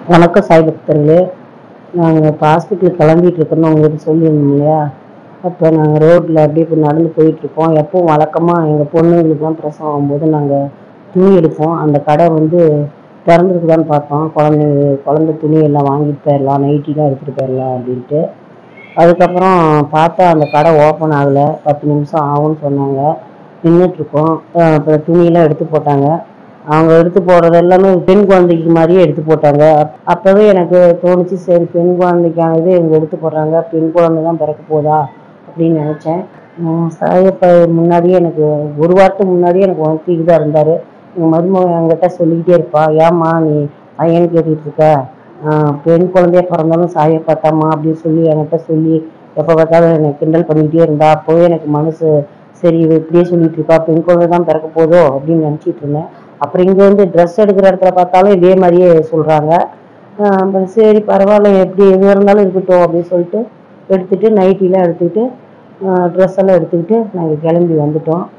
வணக்கம் சாய் பக்தர்களே நாங்கள் இப்போ ஹாஸ்பிட்டல் கிளம்பிட்டு இருக்கோம்னு உங்களுக்கு சொல்லியிருந்தோம் இல்லையா அப்போ நாங்கள் ரோட்டில் அப்படியே இப்போ நடந்து போயிட்டுருக்கோம் எப்பவும் வழக்கமாக எங்கள் பொண்ணுங்களுக்குலாம் பிரசவம் ஆகும்போது நாங்கள் துணி எடுப்போம் அந்த கடை வந்து திறந்துருக்குதான்னு பார்த்தோம் குழந்தை குழந்தை துணி எல்லாம் வாங்கிட்டு போயிடலாம் நைட்டிலாம் எடுத்துகிட்டு போயிடலாம் அப்படின்ட்டு அதுக்கப்புறம் பார்த்தா அந்த கடை ஓப்பன் ஆகலை பத்து நிமிஷம் ஆகும்னு சொன்னாங்க நின்றுட்டுருக்கோம் அப்புறம் துணியெல்லாம் எடுத்து போட்டாங்க அவங்க எடுத்து போடுறது எல்லாமே பெண் குழந்தைக்கு மாதிரியே எடுத்து போட்டாங்க அப்- அப்பவே எனக்கு தோணுச்சு சரி பெண் குழந்தைக்கானது இவங்க எடுத்து போடுறாங்க பெண் குழந்தை தான் பிறக்க போதா அப்படின்னு நினச்சேன் சாயப்பா முன்னாடியே எனக்கு ஒரு வாரத்துக்கு முன்னாடியே எனக்கு உணர்த்திட்டு தான் இருந்தார் எங்கள் மருமகன் என்கிட்ட சொல்லிக்கிட்டே இருப்பா ஏம்மா நீ பையன் கேட்டுட்டு இருக்க ஆஹ் பெண் குழந்தைய பிறந்தாலும் சாயப்பாத்தாம்மா அப்படின்னு சொல்லி என்கிட்ட சொல்லி எப்போ பார்த்தாலும் என்னை கிண்டல் பண்ணிக்கிட்டே இருந்தா அப்போவே எனக்கு மனசு சரி இவ இப்படியே சொல்லிட்டு இருக்கா பெண் குழந்தை தான் பிறக்க போதோ அப்படின்னு நினச்சிட்டு இருந்தேன் அப்புறம் இங்கே வந்து ட்ரெஸ் எடுக்கிற இடத்துல பார்த்தாலும் இதே மாதிரியே சொல்கிறாங்க சரி பரவாயில்ல எப்படி எது இருந்தாலும் இருக்கட்டும் அப்படின்னு சொல்லிட்டு எடுத்துட்டு நைட்டிலாம் எடுத்துக்கிட்டு ட்ரெஸ் எல்லாம் எடுத்துக்கிட்டு நாங்கள் கிளம்பி வந்துட்டோம்